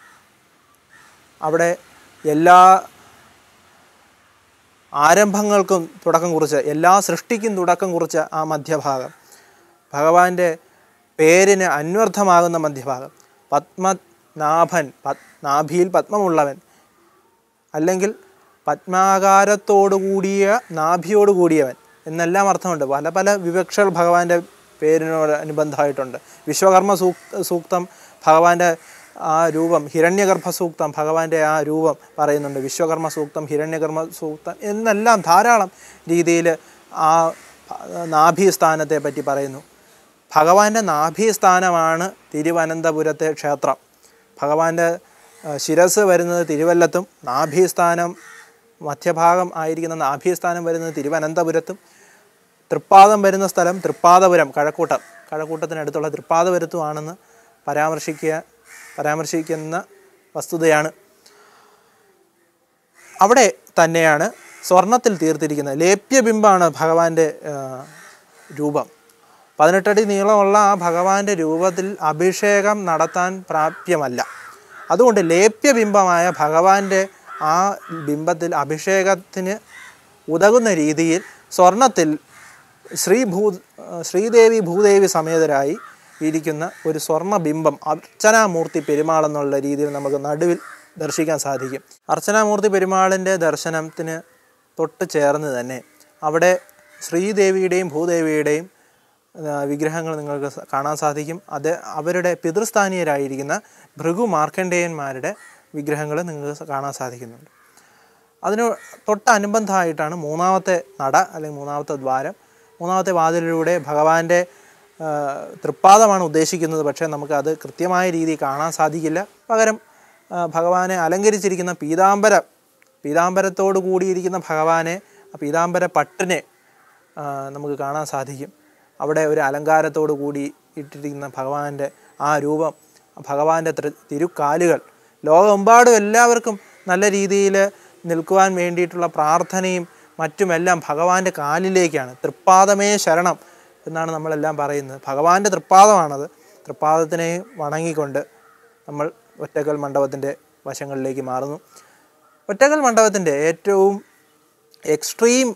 അവിടെ എല്ലാ ആരംഭങ്ങൾക്കും തുടക്കം കുറിച്ച് എല്ലാ സൃഷ്ടിക്കും തുടക്കം കുറിച്ച ആ മധ്യഭാഗം ഭഗവാന്റെ പേരിന് അന്വർത്ഥമാകുന്ന മധ്യഭാഗം പത്മനാഭൻ പത് നാഭിയിൽ പത്മമുള്ളവൻ അല്ലെങ്കിൽ പത്മാകാരത്തോടു കൂടിയ നാഭിയോട് കൂടിയവൻ എന്നെല്ലാം അർത്ഥമുണ്ട് പല പല വിവക്ഷകൾ ഭഗവാന്റെ പേരിനോട് അനുബന്ധമായിട്ടുണ്ട് വിശ്വകർമ്മ സൂക്ത സൂക്തം ഭഗവാന്റെ ആ രൂപം ഹിരണ്യഗർഭ സൂക്തം ഭഗവാന്റെ ആ രൂപം പറയുന്നുണ്ട് വിശ്വകർമ്മ സൂക്തം ഹിരണ്യകർമ്മ സൂക്തം എന്നെല്ലാം ധാരാളം രീതിയിൽ ആ നാഭി സ്ഥാനത്തെ പറ്റി പറയുന്നു ഭഗവാന്റെ നാഭി സ്ഥാനമാണ് തിരുവനന്തപുരത്തെ ക്ഷേത്രം ഭഗവാന്റെ ആ, ശിരസ് വരുന്നത് തിരുവല്ലത്തും നാഭീസ്ഥാനം മധ്യഭാഗം ആയിരിക്കുന്ന നാഭീസ്ഥാനം വരുന്നത് തിരുവനന്തപുരത്തും തൃപ്പാദം വരുന്ന സ്ഥലം തൃപ്പാദപുരം കഴക്കൂട്ടം കഴക്കൂട്ടത്തിനടുത്തുള്ള തൃപ്പാദപുരത്തുമാണെന്ന് പരാമർശിക്കുക പരാമർശിക്കുന്ന വസ്തുതയാണ് അവിടെ തന്നെയാണ് സ്വർണത്തിൽ തീർത്തിരിക്കുന്നത് ലേപ്യബിംബമാണ് ഭഗവാന്റെ ആ, രൂപം പതിനെട്ടടി നീളമുള്ള ആ ഭഗവാന്റെ രൂപത്തിൽ അഭിഷേകം നടത്താൻ പ്രാപ്യമല്ല അതുകൊണ്ട് ലേപ്യബിംബമായ ഭഗവാന്റെ ആ ബിംബത്തിൽ അഭിഷേകത്തിന് ഉതകുന്ന രീതിയിൽ സ്വർണത്തിൽ ശ്രീ ഭൂ ശ്രീദേവി ഭൂദേവി സമേതരായി ഇരിക്കുന്ന ഒരു സ്വർണ്ണബിംബം അർച്ചനാമൂർത്തി പെരുമാൾ എന്നുള്ള രീതിയിൽ നമുക്ക് നടുവിൽ ദർശിക്കാൻ സാധിക്കും അർച്ചനാമൂർത്തി പെരുമാളിൻ്റെ ദർശനത്തിന് തൊട്ട് ചേർന്ന് തന്നെ അവിടെ ശ്രീദേവിയുടെയും ഭൂദേവിയുടെയും ആ, വിഗ്രഹങ്ങൾ നിങ്ങൾക്ക് സ- കാണാൻ സാധിക്കും അത് അവരുടെ പിതൃസ്ഥാനീയരായിരിക്കുന്ന ഭൃഗു മാർക്കണ്ഡേയന്മാരുടെ വിഗ്രഹങ്ങൾ നിങ്ങൾക്ക് സ- കാണാൻ സാധിക്കുന്നുണ്ട് അതിന് തൊട്ടനുബന്ധമായിട്ടാണ് മൂന്നാമത്തെ നട അല്ലെങ്കിൽ മൂന്നാമത്തെ ദ്വാരം മൂന്നാമത്തെ വാതിലിലൂടെ ഭഗവാന്റെ ആ, തൃപ്പാദമാണ് ഉദ്ദേശിക്കുന്നത് പക്ഷേ നമുക്ക് അത് കൃത്യമായ രീതിയിൽ കാണാൻ സാധിക്കില്ല പകരം ആ, ഭഗവാനെ അലങ്കരിച്ചിരിക്കുന്ന പീതാംബര പീതാംബരത്തോട് കൂടിയിരിക്കുന്ന ഭഗവാനെ ആ പീതാംബര പട്ടിനെ ആ, നമുക്ക് കാണാൻ സാധിക്കും അവിടെ ഒരു അലങ്കാരത്തോടു കൂടി ഇട്ടിരിക്കുന്ന ഭഗവാന്റെ ആ രൂപം ഭഗവാന്റെ ത്രി- തിരുക്കാലുകൾ ലോകമെമ്പാടും എല്ലാവർക്കും നല്ല രീതിയിൽ നിൽക്കുവാൻ വേണ്ടിയിട്ടുള്ള പ്രാർത്ഥനയും മറ്റുമെല്ലാം ഭഗവാന്റെ കാലിലേക്കാണ് തൃപ്പാദമേ ശരണം എന്നാണ് നമ്മളെല്ലാം പറയുന്നത് ഭഗവാന്റെ തൃപ്പാദമാണത് തൃപ്പാദത്തിനെ വണങ്ങിക്കൊണ്ട് നമ്മൾ ഒറ്റക്കൽ മണ്ഡപത്തിൻ്റെ വശങ്ങളിലേക്ക് മാറുന്നു ഒറ്റക്കൽ മണ്ഡപത്തിൻ്റെ ഏറ്റവും എക്സ്ട്രീം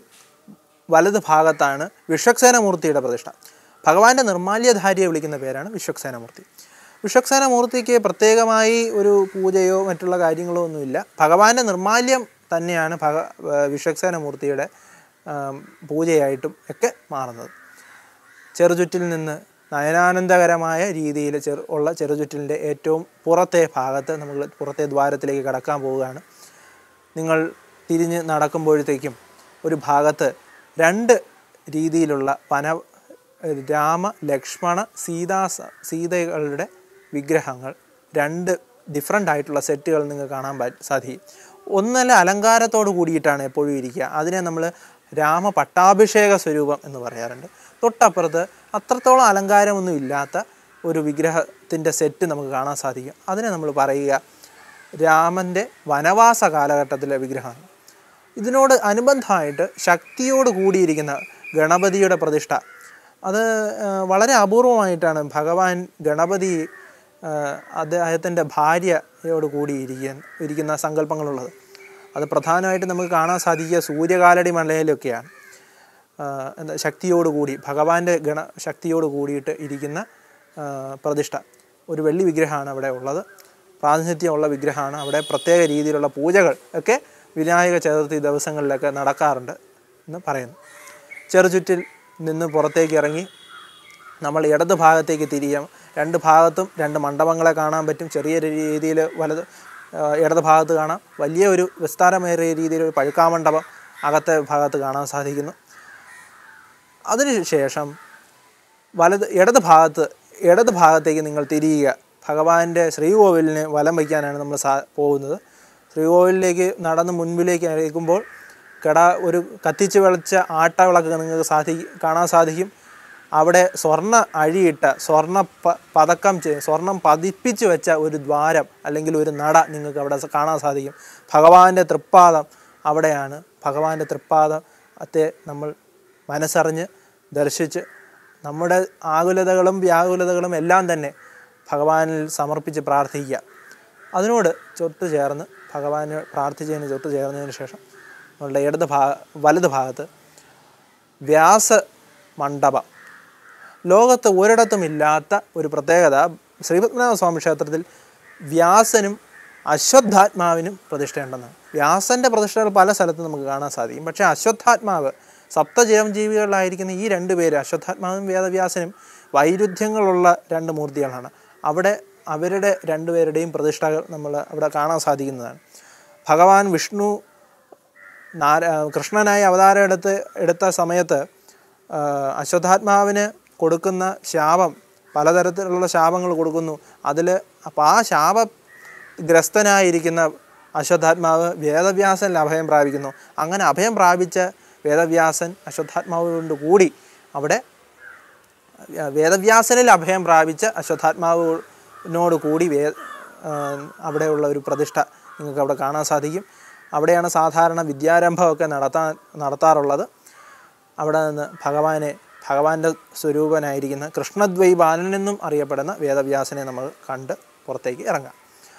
വലത് ഭാഗത്താണ് വിശ്വക്സേനമൂർത്തിയുടെ പ്രതിഷ്ഠ ഭഗവാന്റെ നിർമാല്യധാരിയെ വിളിക്കുന്ന പേരാണ് വിശ്വക്സേനമൂർത്തി വിശ്വക്സേനമൂർത്തിക്ക് പ്രത്യേകമായി ഒരു പൂജയോ മറ്റുള്ള കാര്യങ്ങളോ ഒന്നുമില്ല ഭഗവാന്റെ നിർമാല്യം തന്നെയാണ് ഭഗ ഏർ വിശ്വക്സേനമൂർത്തിയുടെ ആം, പൂജയായിട്ടും ഒക്കെ മാറുന്നത് ചെറുചുറ്റിൽ നിന്ന് നയനാനന്ദകരമായ രീതിയിൽ ചെറു ഉള്ള ചെറുചുറ്റിലിൻ്റെ ഏറ്റവും പുറത്തെ ഭാഗത്ത് നമ്മൾ പുറത്തെ ദ്വാരത്തിലേക്ക് കടക്കാൻ പോവുകയാണ് നിങ്ങൾ തിരിഞ്ഞ് നടക്കുമ്പോഴത്തേക്കും ഒരു ഭാഗത്ത് രണ്ട് രീതിയിലുള്ള വന രാമ ലക്ഷ്മണ സീതാ സ- സീതകളുടെ വിഗ്രഹങ്ങൾ രണ്ട് ഡിഫറെൻ്റ് ആയിട്ടുള്ള സെറ്റുകൾ നിങ്ങൾക്ക് കാണാൻ പ- സാധിക്കും ഒന്നല്ല അലങ്കാരത്തോട് കൂടിയിട്ടാണ് എപ്പോഴും ഇരിക്കുക അതിനെ നമ്മൾ രാമ പട്ടാഭിഷേക സ്വരൂപം എന്ന് പറയാറുണ്ട് തൊട്ടപ്പുറത്ത് അത്രത്തോളം അലങ്കാരമൊന്നും ഇല്ലാത്ത ഒരു വിഗ്രഹത്തിൻ്റെ സെറ്റ് നമുക്ക് കാണാൻ സാധിക്കും അതിനെ നമ്മൾ പറയുക രാമൻ്റെ വനവാസ കാലഘട്ടത്തിലെ വിഗ്രഹമാണ് ഇതിനോട് അനുബന്ധമായിട്ട് ശക്തിയോട് കൂടിയിരിക്കുന്ന ഗണപതിയുടെ പ്രതിഷ്ഠ അത് ആ, വളരെ അപൂർവമായിട്ടാണ് ഭഗവാൻ ഗണപതി ആ, അദ്ദേഹത്തിൻ്റെ ഭാര്യയോട് കൂടി ഇരിക്കുന്ന ഇരിക്കുന്ന സങ്കല്പങ്ങളുള്ളത് അത് പ്രധാനമായിട്ട് നമുക്ക് കാണാൻ സാധിക്കുക സൂര്യകാലടി മലയിലൊക്കെയാണ് ആ, എന്താ ശക്തിയോടുകൂടി ഭഗവാന്റെ ഗണ ശക്തിയോട് കൂടിയിട്ട് ഇരിക്കുന്ന ആ, പ്രതിഷ്ഠ ഒരു വെള്ളി വിഗ്രഹമാണ് അവിടെ ഉള്ളത് പ്രാതിനിധ്യമുള്ള വിഗ്രഹമാണ് അവിടെ പ്രത്യേക രീതിയിലുള്ള പൂജകൾ ഒക്കെ വിനായക ചതുർത്ഥി ദിവസങ്ങളിലൊക്കെ നടക്കാറുണ്ട് എന്ന് പറയുന്നു ചെറുചുറ്റിൽ നിന്ന് പുറത്തേക്ക് ഇറങ്ങി നമ്മൾ ഇടത് ഭാഗത്തേക്ക് തിരിയാം രണ്ട് ഭാഗത്തും രണ്ട് മണ്ഡപങ്ങളെ കാണാൻ പറ്റും ചെറിയ രീതിയിൽ വലത് ആ, ഇടത് ഭാഗത്ത് കാണാം വലിയ ഒരു വിസ്താരമേറിയ രീതിയിൽ ഒരു പഴുക്കാമണ്ഡപം അകത്തെ ഭാഗത്ത് കാണാൻ സാധിക്കുന്നു അതിനുശേഷം വലത് ഇടത് ഭാഗത്ത് ഇടത് ഭാഗത്തേക്ക് നിങ്ങൾ തിരിയുക ഭഗവാന്റെ ശ്രീകോവിലിന് വലം വയ്ക്കാനാണ് നമ്മൾ സാ പോകുന്നത് ശ്രീകോവിലിലേക്ക് നടന്ന് മുൻപിലേക്ക് അയക്കുമ്പോൾ കട ഒരു കത്തിച്ച് വെളിച്ച ആട്ടവിളക്ക് നിങ്ങൾക്ക് സാധി കാണാൻ സാധിക്കും അവിടെ സ്വർണ്ണ അഴിയിട്ട സ്വർണ്ണ പ പതക്കം ചെയ്ത് സ്വർണം പതിപ്പിച്ച് വെച്ച ഒരു ദ്വാരം അല്ലെങ്കിൽ ഒരു നട നിങ്ങൾക്ക് അവിടെ സ- കാണാൻ സാധിക്കും ഭഗവാന്റെ തൃപ്പാദം അവിടെയാണ് ഭഗവാന്റെ തൃപ്പാദത്തെ നമ്മൾ മനസ്സറിഞ്ഞ് ദർശിച്ച് നമ്മുടെ ആകുലതകളും വ്യാകുലതകളും എല്ലാം തന്നെ ഭഗവാനിൽ സമർപ്പിച്ച് പ്രാർത്ഥിക്കുക അതിനോട് ചൊട്ട് ചേർന്ന് ഭഗവാന് പ്രാർത്ഥിച്ചതിന് ചൊട്ട് ചേർന്നതിന് ശേഷം നമ്മളുടെ ഇടത് ഭാഗ വലത് ഭാഗത്ത് വ്യാസ മണ്ഡപം ലോകത്ത് ഒരിടത്തും ഇല്ലാത്ത ഒരു പ്രത്യേകത ശ്രീപത്മനാഭ സ്വാമി ക്ഷേത്രത്തിൽ വ്യാസനും അശ്വത്ഥാത്മാവിനും പ്രതിഷ്ഠയുണ്ടെന്നാണ് വ്യാസൻ്റെ പ്രതിഷ്ഠകൾ പല സ്ഥലത്തും നമുക്ക് കാണാൻ സാധിക്കും പക്ഷേ അശ്വത്ഥാത്മാവ് സപ്തചിരഞ്ജീവികളായിരിക്കുന്ന ഈ രണ്ട് പേര് അശ്വത്ഥാത്മാവും വേദവ്യാസനും വൈരുദ്ധ്യങ്ങളുള്ള രണ്ട് മൂർത്തികളാണ് അവിടെ അവരുടെ രണ്ടുപേരുടെയും പ്രതിഷ്ഠകൾ നമ്മൾ അവിടെ കാണാൻ സാധിക്കുന്നതാണ് ഭഗവാൻ വിഷ്ണു നാര കൃഷ്ണനായി അവതാരം എടുത്ത് എടുത്ത സമയത്ത് ആ, അശ്വത്ഥാത്മാവിന് കൊടുക്കുന്ന ശാപം പലതരത്തിലുള്ള ശാപങ്ങൾ കൊടുക്കുന്നു അതിൽ അപ്പോൾ ആ ശാപഗ്രസ്തനായിരിക്കുന്ന അശ്വത്ഥാത്മാവ് വേദവ്യാസനിൽ അഭയം പ്രാപിക്കുന്നു അങ്ങനെ അഭയം പ്രാപിച്ച വേദവ്യാസൻ അശ്വത്ഥാത്മാവ് കൊണ്ട് കൂടി അവിടെ വേദവ്യാസനിൽ അഭയം പ്രാപിച്ച അശ്വത്ഥാത്മാവിനോട് കൂടി വേ ആ, അവിടെയുള്ള ഒരു പ്രതിഷ്ഠ നിങ്ങൾക്ക് അവിടെ കാണാൻ സാധിക്കും അവിടെയാണ് സാധാരണ വിദ്യാരംഭമൊക്കെ നടത്താൻ നടത്താറുള്ളത് അവിടെ നിന്ന് ഭഗവാനെ ഭഗവാന്റെ സ്വരൂപനായിരിക്കുന്ന കൃഷ്ണദ്വൈപാലൻ എന്നും അറിയപ്പെടുന്ന വേദവ്യാസനെ നമ്മൾ കണ്ട് പുറത്തേക്ക് ഇറങ്ങാം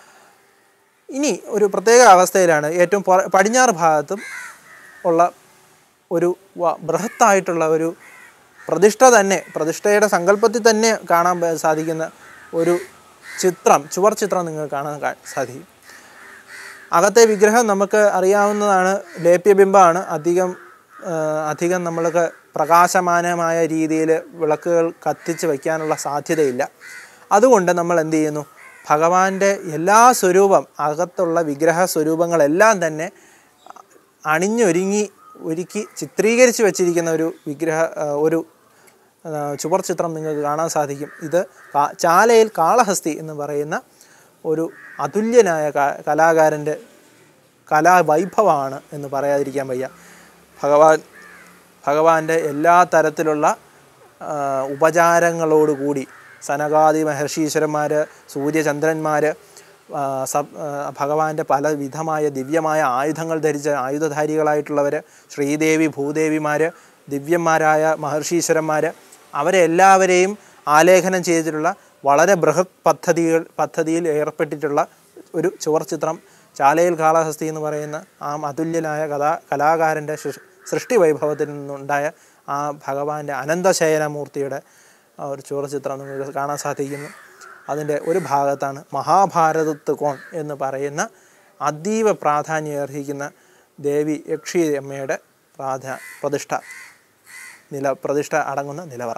ഇനി ഒരു പ്രത്യേക അവസ്ഥയിലാണ് ഏറ്റവും പുറ- പടിഞ്ഞാറ് ഭാഗത്തും ഉള്ള ഒരു വ- ബൃഹത്തായിട്ടുള്ള ഒരു പ്രതിഷ്ഠ തന്നെ പ്രതിഷ്ഠയുടെ സങ്കല്പത്തിൽ തന്നെ കാണാൻ പ- സാധിക്കുന്ന ഒരു ചിത്രം ചുവർ ചിത്രം നിങ്ങൾക്ക് കാണാൻ കാ- സാധിക്കും അകത്തെ വിഗ്രഹം നമുക്ക് അറിയാവുന്നതാണ് ലേപ്യബിംബമാണ് അധികം ആ, അധികം നമ്മൾക്ക് പ്രകാശമാനമായ രീതിയിൽ വിളക്കുകൾ കത്തിച്ച് വയ്ക്കാനുള്ള സാധ്യതയില്ല അതുകൊണ്ട് നമ്മൾ എന്ത് ചെയ്യുന്നു ഭഗവാന്റെ എല്ലാ സ്വരൂപം അകത്തുള്ള വിഗ്രഹ സ്വരൂപങ്ങളെല്ലാം തന്നെ അണിഞ്ഞൊരുങ്ങി ഒരുക്കി ചിത്രീകരിച്ച് വെച്ചിരിക്കുന്ന ഒരു വിഗ്രഹ ആ, ഒരു ആ, ചുവർ ചിത്രം നിങ്ങൾക്ക് കാണാൻ സാധിക്കും ഇത് കാ- ചാലയിൽ കാളഹസ്തി എന്ന് പറയുന്ന ഒരു അതുല്യനായ ക- കലാകാരൻ്റെ കലാവൈഭവമാണ് എന്ന് പറയാതിരിക്കാൻ വയ്യ ഭഗവാൻ ഭഗവാന്റെ എല്ലാ തരത്തിലുള്ള ആ, ഉപചാരങ്ങളോടുകൂടി സനകാദി മഹർഷീശ്വരന്മാർ സൂര്യചന്ദ്രന്മാർ സബ് ആ, ഭഗവാന്റെ പല വിധമായ ദിവ്യമായ ആയുധങ്ങൾ ധരിച്ച ആയുധധാരികളായിട്ടുള്ളവർ ശ്രീദേവി ഭൂദേവിമാർ ദിവ്യന്മാരായ മഹർഷീശ്വരന്മാർ അവരെ എല്ലാവരെയും ആലേഖനം ചെയ്തിട്ടുള്ള വളരെ ബൃഹത് പദ്ധതികൾ പദ്ധതിയിൽ ഏർപ്പെട്ടിട്ടുള്ള ഒരു ചുവർ ചിത്രം ചാലയിൽ കാളഹസ്തി എന്ന് പറയുന്ന ആ അതുല്യനായ കഥാ കലാകാരൻ്റെ സൃ- സൃഷ്ടി വൈഭവത്തിൽ നിന്നുണ്ടായ ആ ഭഗവാന്റെ അനന്തശയനമൂർത്തിയുടെ ആ ഒരു ചുവർ ചിത്രം നിങ്ങൾക്ക് കാണാൻ സാധിക്കുന്നു അതിൻ്റെ ഒരു ഭാഗത്താണ് മഹാഭാരതത്ത് കോൺ എന്ന് പറയുന്ന അതീവ പ്രാധാന്യം അർഹിക്കുന്ന ദേവി യക്ഷി അമ്മയുടെ പ്രാധാ പ്രതിഷ്ഠ നില പ്രതിഷ്ഠ അടങ്ങുന്ന നിലവറ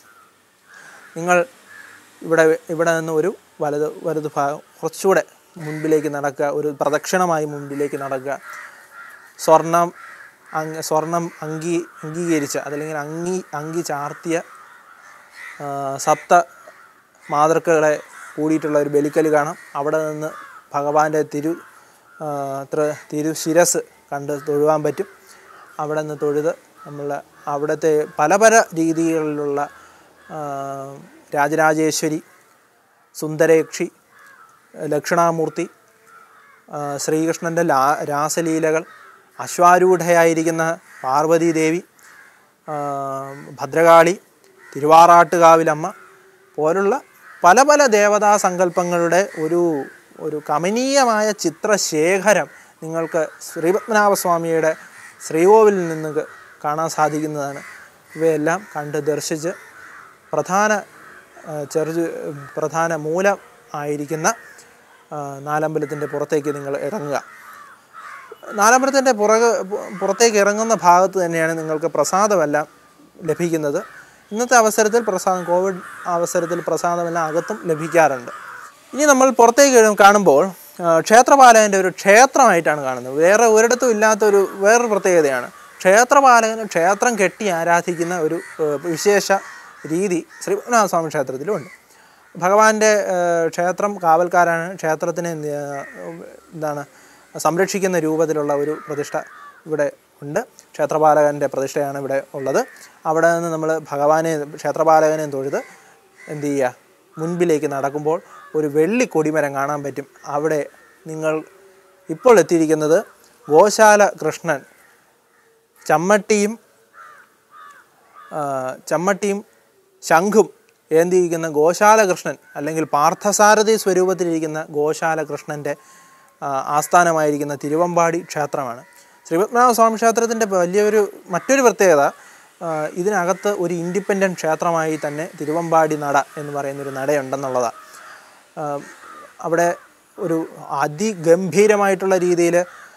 നിങ്ങൾ ഇവിടെ ഇവിടെ നിന്ന് ഒരു വലത് വലത് ഭാഗം കുറച്ചുകൂടെ മുൻപിലേക്ക് നടക്കുക ഒരു പ്രദക്ഷിണമായി മുൻപിലേക്ക് നടക്കുക സ്വർണം അങ് സ്വർണം അംഗീ അംഗീകരിച്ച അതല്ലെങ്കിൽ അംഗീ അങ്കി ചാർത്തിയ ആ, സപ്ത മാതൃക്കകളെ കൂടിയിട്ടുള്ള ഒരു ബലിക്കല് കാണാം അവിടെ നിന്ന് ഭഗവാന്റെ തിരു ആ, ത്ര തിരു ശിരസ് കണ്ട് തൊഴുവാൻ പറ്റും അവിടെ നിന്ന് തൊഴുത് നമ്മൾ അവിടുത്തെ പല പല രീതികളിലുള്ള ആ, രാജരാജേശ്വരി സുന്ദരേക്ഷി ലക്ഷണാമൂർത്തി ആ, ശ്രീകൃഷ്ണൻ്റെ ലാ രാസലീലകൾ അശ്വാരൂഢയായിരിക്കുന്ന പാർവതീദേവി ആ, ഭദ്രകാളി തിരുവാറാട്ടുകാവിലമ്മ പോലുള്ള പല പല ദേവതാ സങ്കല്പങ്ങളുടെ ഒരു ഒരു കമനീയമായ ചിത്രശേഖരം നിങ്ങൾക്ക് ശ്രീപത്മനാഭസ്വാമിയുടെ ശ്രീകോവിലിൽ നിന്ന് കാണാൻ സാധിക്കുന്നതാണ് ഇവയെല്ലാം കണ്ട് ദർശിച്ച് പ്രധാന ആ, ചെറു പ്രധാന മൂലം ആയിരിക്കുന്ന ആ, നാലമ്പലത്തിൻ്റെ പുറത്തേക്ക് നിങ്ങൾ ഇറങ്ങുക നാലമ്പലത്തിൻ്റെ പുറകെ പു- പുറത്തേക്ക് ഇറങ്ങുന്ന ഭാഗത്ത് തന്നെയാണ് നിങ്ങൾക്ക് പ്രസാദമെല്ലാം ലഭിക്കുന്നത് ഇന്നത്തെ അവസരത്തിൽ പ്രസാദം കോവിഡ് അവസരത്തിൽ പ്രസാദമെല്ലാം അകത്തും ലഭിക്കാറുണ്ട് ഇനി നമ്മൾ പുറത്തേക്ക് ഇഴ- കാണുമ്പോൾ ആ, ക്ഷേത്രപാലകൻ്റെ ഒരു ക്ഷേത്രമായിട്ടാണ് കാണുന്നത് വേറെ ഒരിടത്തും ഇല്ലാത്തൊരു വേറൊരു പ്രത്യേകതയാണ് ക്ഷേത്രപാലകന് ക്ഷേത്രം കെട്ടി ആരാധിക്കുന്ന ഒരു ആ, വിശേഷ രീതി ശ്രീപത്മനാഭസ്വാമി ക്ഷേത്രത്തിലുമുണ്ട് ഭഗവാന്റെ ആ, ക്ഷേത്രം കാവൽക്കാരാണ് ക്ഷേത്രത്തിനെ ആ, എന്താണ് സംരക്ഷിക്കുന്ന രൂപത്തിലുള്ള ഒരു പ്രതിഷ്ഠ ഇവിടെ ഉണ്ട് ക്ഷേത്രപാലകൻ്റെ പ്രതിഷ്ഠയാണ് ഇവിടെ ഉള്ളത് അവിടെ നിന്ന് നമ്മൾ ഭഗവാനെ ക്ഷേത്രപാലകനെ തൊഴുത് എന്ത് ചെയ്യുക മുൻപിലേക്ക് നടക്കുമ്പോൾ ഒരു വെള്ളി കൊടിമരം കാണാൻ പറ്റും അവിടെ നിങ്ങൾ ഇപ്പോൾ എത്തിയിരിക്കുന്നത് ഗോശാല കൃഷ്ണൻ ചമ്മട്ടിയും ആ, ചമ്മട്ടിയും ശംഖും ഏന്തിയിരിക്കുന്ന ഗോശാല കൃഷ്ണൻ അല്ലെങ്കിൽ പാർത്ഥസാരഥി സ്വരൂപത്തിലിരിക്കുന്ന ഗോശാല കൃഷ്ണൻ്റെ ആ, ആസ്ഥാനമായിരിക്കുന്ന തിരുവമ്പാടി ക്ഷേത്രമാണ് ശ്രീപത്മനാഭ സ്വാമി ക്ഷേത്രത്തിൻ്റെ വലിയൊരു മറ്റൊരു പ്രത്യേകത ആ, ഇതിനകത്ത് ഒരു ഇൻഡിപെൻഡൻറ്റ് ക്ഷേത്രമായി തന്നെ തിരുവമ്പാടി നട എന്ന് പറയുന്നൊരു നടയുണ്ടെന്നുള്ളതാണ് ആ, അവിടെ ഒരു അതിഗംഭീരമായിട്ടുള്ള രീതിയിൽ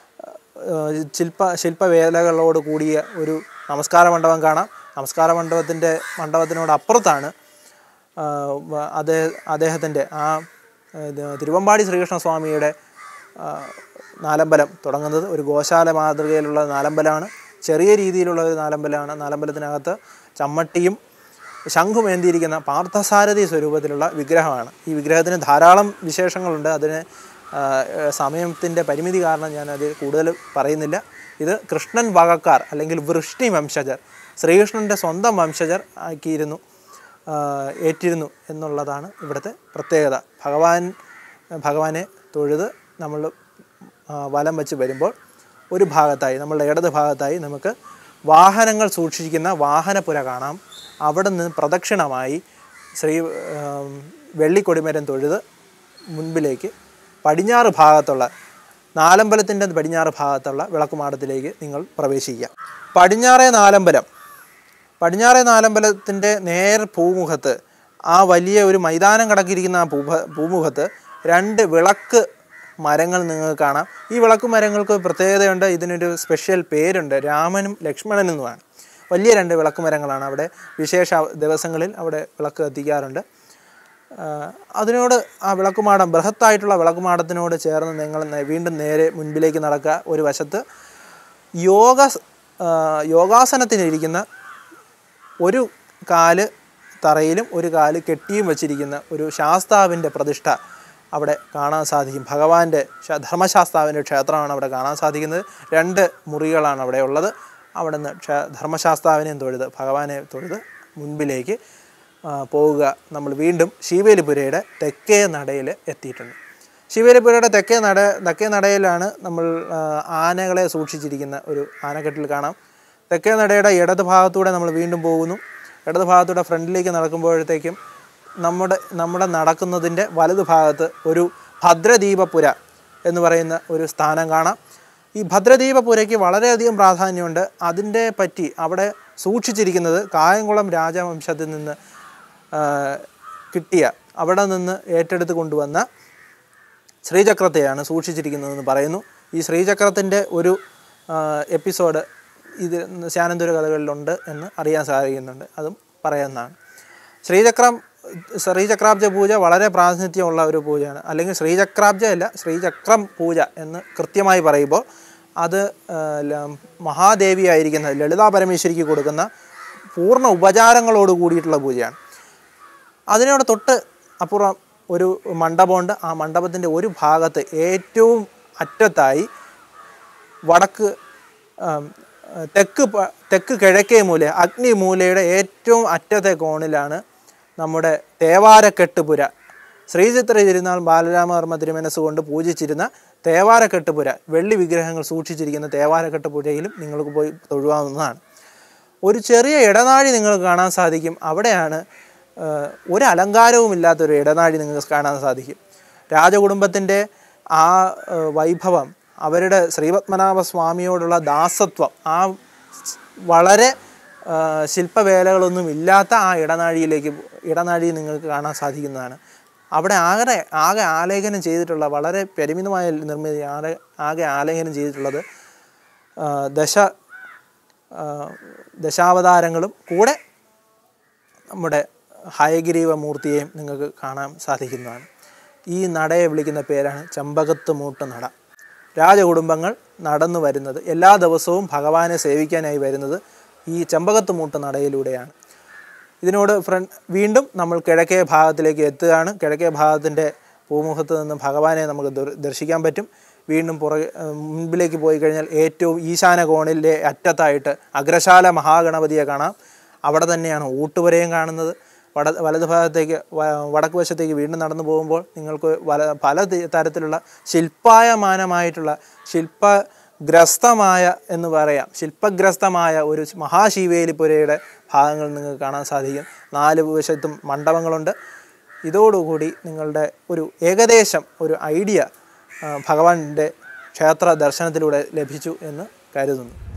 ശില്പ ശില്പവേലകളോട് കൂടിയ ഒരു നമസ്കാര മണ്ഡപം കാണാം നമസ്കാര മണ്ഡപത്തിൻ്റെ മണ്ഡപത്തിനോട് അപ്പുറത്താണ് ആ, വ- അതേ അദ്ദേഹത്തിൻ്റെ ആ ഇത് തിരുവമ്പാടി ശ്രീകൃഷ്ണസ്വാമിയുടെ ആ, നാലമ്പലം തുടങ്ങുന്നത് ഒരു ഗോശാല മാതൃകയിലുള്ള നാലമ്പലമാണ് ചെറിയ രീതിയിലുള്ള ഒരു നാലമ്പലമാണ് നാലമ്പലത്തിനകത്ത് ചമ്മട്ടിയും ശംഖും ഏന്തിയിരിക്കുന്ന പാർത്ഥസാരഥി സ്വരൂപത്തിലുള്ള വിഗ്രഹമാണ് ഈ വിഗ്രഹത്തിന് ധാരാളം വിശേഷങ്ങളുണ്ട് അതിന് ആ, സമയത്തിൻ്റെ പരിമിതി കാരണം ഞാനത് കൂടുതൽ പറയുന്നില്ല ഇത് കൃഷ്ണൻ വകക്കാർ അല്ലെങ്കിൽ വൃഷ്ണി വംശജർ ശ്രീകൃഷ്ണൻ്റെ സ്വന്തം വംശജർ ആക്കിയിരുന്നു ആ, ഏറ്റിരുന്നു എന്നുള്ളതാണ് ഇവിടുത്തെ പ്രത്യേകത ഭഗവാൻ ഭഗവാനെ തൊഴുത് നമ്മൾ ആ, വലം വെച്ച് വരുമ്പോൾ ഒരു ഭാഗത്തായി നമ്മളുടെ ഇടത് ഭാഗത്തായി നമുക്ക് വാഹനങ്ങൾ സൂക്ഷിക്കുന്ന വാഹനപ്പുര കാണാം അവിടെ നിന്ന് പ്രദക്ഷിണമായി ശ്രീ ആം, വെള്ളിക്കൊടിമരം തൊഴുത് മുൻപിലേക്ക് പടിഞ്ഞാറ് ഭാഗത്തുള്ള നാലമ്പലത്തിൻ്റെ പടിഞ്ഞാറ് ഭാഗത്തുള്ള വിളക്കുമാടത്തിലേക്ക് നിങ്ങൾ പ്രവേശിക്കുക പടിഞ്ഞാറേ നാലമ്പലം പടിഞ്ഞാറേ നാലമ്പലത്തിൻ്റെ നേർ പൂമുഖത്ത് ആ വലിയ ഒരു മൈതാനം കടക്കിയിരിക്കുന്ന ആ പൂഭ പൂമുഖത്ത് രണ്ട് വിളക്ക് മരങ്ങൾ നിങ്ങൾക്ക് കാണാം ഈ വിളക്ക് മരങ്ങൾക്ക് പ്രത്യേകതയുണ്ട് ഇതിനൊരു സ്പെഷ്യൽ പേരുണ്ട് രാമനും ലക്ഷ്മണനും എന്നുമാണ് വലിയ രണ്ട് വിളക്ക് മരങ്ങളാണ് അവിടെ വിശേഷ ദിവസങ്ങളിൽ അവിടെ വിളക്ക് കത്തിക്കാറുണ്ട് ആ, അതിനോട് ആ വിളക്കുമാടം ബൃഹത്തായിട്ടുള്ള വിളക്കുമാടത്തിനോട് ചേർന്ന് നിങ്ങൾ നേ- വീണ്ടും നേരെ മുൻപിലേക്ക് നടക്കുക ഒരു വശത്ത് യോഗ ആ, യോഗാസനത്തിനിരിക്കുന്ന ഒരു കാല് തറയിലും ഒരു കാല് കെട്ടിയും വച്ചിരിക്കുന്ന ഒരു ശാസ്താവിൻ്റെ പ്രതിഷ്ഠ അവിടെ കാണാൻ സാധിക്കും ഭഗവാന്റെ ശ- ധർമ്മശാസ്താവിൻ്റെ ക്ഷേത്രമാണ് അവിടെ കാണാൻ സാധിക്കുന്നത് രണ്ട് മുറികളാണ് അവിടെ ഉള്ളത് അവിടെ നിന്ന് ക്ഷ ധർമ്മശാസ്താവിനെയും തൊഴുത് ഭഗവാനെ തൊഴുത് മുൻപിലേക്ക് ആ, പോവുക നമ്മൾ വീണ്ടും ശിവേലിപുരയുടെ തെക്കേ നടയിൽ എത്തിയിട്ടുണ്ട് ശിവേലിപുരയുടെ തെക്കേ നട തെക്കേ നടയിലാണ് നമ്മൾ ആ, ആനകളെ സൂക്ഷിച്ചിരിക്കുന്ന ഒരു ആനക്കെട്ടിൽ കാണാം തെക്കേ നടയുടെ ഇടത് ഭാഗത്തൂടെ നമ്മൾ വീണ്ടും പോകുന്നു ഇടത് ഭാഗത്തൂടെ ഫ്രണ്ടിലേക്ക് നടക്കുമ്പോഴത്തേക്കും നമ്മുടെ നമ്മുടെ നടക്കുന്നതിൻ്റെ വലത് ഭാഗത്ത് ഒരു ഭദ്രദീപപുര എന്ന് പറയുന്ന ഒരു സ്ഥാനം കാണാം ഈ ഭദ്രദീപപുരയ്ക്ക് വളരെയധികം പ്രാധാന്യമുണ്ട് അതിൻ്റെ പറ്റി അവിടെ സൂക്ഷിച്ചിരിക്കുന്നത് കായംകുളം രാജവംശത്തിൽ നിന്ന് ആ, കിട്ടിയ അവിടെ നിന്ന് ഏറ്റെടുത്ത് കൊണ്ടുവന്ന ശ്രീചക്രത്തെയാണ് സൂക്ഷിച്ചിരിക്കുന്നതെന്ന് പറയുന്നു ഈ ശ്രീചക്രത്തിൻ്റെ ഒരു ആ, എപ്പിസോഡ് ഇത് ശാനന്തുര കഥകളിലുണ്ട് എന്ന് അറിയാൻ സാധിക്കുന്നുണ്ട് അതും പറയുന്നതാണ് ശ്രീചക്രം ശ്രീചക്രാബ്ജ പൂജ വളരെ പ്രാതിനിധ്യമുള്ള ഒരു പൂജയാണ് അല്ലെങ്കിൽ ശ്രീചക്രാബ്ജ അല്ല ശ്രീചക്രം പൂജ എന്ന് കൃത്യമായി പറയുമ്പോൾ അത് ആ, ല- മഹാദേവിയായിരിക്കുന്ന ലളിതാ പരമേശ്വരിക്ക് കൊടുക്കുന്ന പൂർണ്ണ ഉപചാരങ്ങളോട് കൂടിയിട്ടുള്ള പൂജയാണ് അതിനോട് തൊട്ട് അപ്പുറം ഒരു മണ്ഡപമുണ്ട് ആ മണ്ഡപത്തിൻ്റെ ഒരു ഭാഗത്ത് ഏറ്റവും അറ്റത്തായി വടക്ക് ആം, തെക്ക് പ- തെക്ക് കിഴക്കേ മൂല അഗ്നി മൂലയുടെ ഏറ്റവും അറ്റത്തെ കോണിലാണ് നമ്മുടെ തേവാരക്കെട്ടുപുര ശ്രീചിത്ര തിരുനാൾ ബാലരാമവർമ്മ തിരുമനസ് കൊണ്ട് പൂജിച്ചിരുന്ന തേവാരക്കെട്ടുപുര വെള്ളി വിഗ്രഹങ്ങൾ സൂക്ഷിച്ചിരിക്കുന്ന തേവാരക്കെട്ടുപുരയിലും നിങ്ങൾക്ക് പോയി തൊഴുവാവുന്നതാണ് ഒരു ചെറിയ ഇടനാഴി നിങ്ങൾക്ക് കാണാൻ സാധിക്കും അവിടെയാണ് ആ, ഒരു അലങ്കാരവും ഇല്ലാത്തൊരു ഇടനാഴി നിങ്ങൾക്ക് കാണാൻ സാധിക്കും രാജകുടുംബത്തിൻ്റെ ആ ആ, വൈഭവം അവരുടെ ശ്രീപത്മനാഭ സ്വാമിയോടുള്ള ദാസത്വം ആ സ് വളരെ ആ, ശില്പവേലകളൊന്നും ഇല്ലാത്ത ആ ഇടനാഴിയിലേക്ക് ഇടനാഴി നിങ്ങൾക്ക് കാണാൻ സാധിക്കുന്നതാണ് അവിടെ ആകെ ആകെ ആലേഖനം ചെയ്തിട്ടുള്ള വളരെ പരിമിതമായ നിർമ്മിതി ആകെ ആകെ ആലേഖനം ചെയ്തിട്ടുള്ളത് ആ, ദശ ആ, ദശാവതാരങ്ങളും കൂടെ നമ്മുടെ ഹയഗ്രീവ മൂർത്തിയെയും നിങ്ങൾക്ക് കാണാൻ സാധിക്കുന്നതാണ് ഈ നടയെ വിളിക്കുന്ന പേരാണ് ചമ്പകത്ത് മൂട്ട് നട രാജകുടുംബങ്ങൾ നടന്നു വരുന്നത് എല്ലാ ദിവസവും ഭഗവാനെ സേവിക്കാനായി വരുന്നത് ഈ ചമ്പകത്ത് മൂട്ട് നടയിലൂടെയാണ് ഇതിനോട് ഫ്രണ്ട് വീണ്ടും നമ്മൾ കിഴക്കേ ഭാഗത്തിലേക്ക് എത്തുകയാണ് കിഴക്കേ ഭാഗത്തിൻ്റെ പൂമുഖത്ത് നിന്ന് ഭഗവാനെ നമുക്ക് ദർ- ദർശിക്കാൻ പറ്റും വീണ്ടും പുറകെ ഏഹ് മുൻപിലേക്ക് പോയി കഴിഞ്ഞാൽ ഏറ്റവും ഈശാന കോണിലെ അറ്റത്തായിട്ട് അഗ്രശാല മഹാഗണപതിയെ കാണാം അവിടെ തന്നെയാണ് ഊട്ടുവരയും കാണുന്നത് വട വലത് ഭാഗത്തേക്ക് വ- വടക്ക് വശത്തേക്ക് വീണ്ടും നടന്നു പോകുമ്പോൾ നിങ്ങൾക്ക് വല പല തി- തരത്തിലുള്ള ശില്പായമാനമായിട്ടുള്ള ശില്പഗ്രസ്തമായ എന്ന് പറയാം ശില്പഗ്രസ്തമായ ഒരു മഹാശിവേലിപ്പുരയുടെ ഭാഗങ്ങൾ നിങ്ങൾക്ക് കാണാൻ സാധിക്കും നാല് വശത്തും മണ്ഡപങ്ങളുണ്ട് ഇതോടുകൂടി നിങ്ങളുടെ ഒരു ഏകദേശം ഒരു ഐഡിയ ഭഗവാന്റെ ക്ഷേത്ര ദർശനത്തിലൂടെ ലഭിച്ചു എന്ന് കരുതുന്നു